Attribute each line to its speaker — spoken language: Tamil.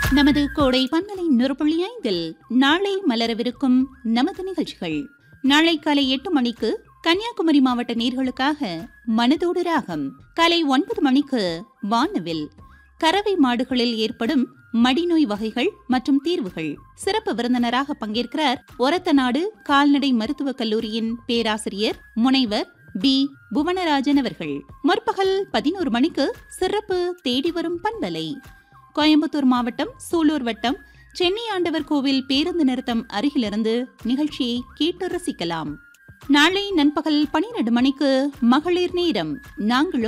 Speaker 1: நமது கோடை பன்னலை நொறுபுள்ளி ஐந்தில் நாளை மலரவிருக்கும் நமது நிகழ்ச்சிகள் நாளை காலை எட்டு மணிக்கு கன்னியாகுமரி மாவட்ட நேர்களுக்காக மனதோடு ராகம் காலை ஒன்பது மணிக்கு வானவில் கறவை மாடுகளில் ஏற்படும் மடிநோய் வகைகள் மற்றும் தீர்வுகள் சிறப்பு விருந்தினராக பங்கேற்கிறார் ஒரத்தநாடு கால்நடை மருத்துவக் கல்லூரியின் பேராசிரியர் முனைவர் பி புவனராஜன் அவர்கள் முற்பகல் பதினோரு மணிக்கு சிறப்பு தேடி வரும் பண்பலை கோயம்புத்தூர் மாவட்டம் சூலூர் வட்டம் சென்னை ஆண்டவர் கோவில் பேருந்து நிறுத்தம் அருகிலிருந்து நிகழ்ச்சியை கேட்டு ரசிக்கலாம் நாளை நண்பகல் பனிரெண்டு மணிக்கு மகளிர் நேரம் நாங்களும்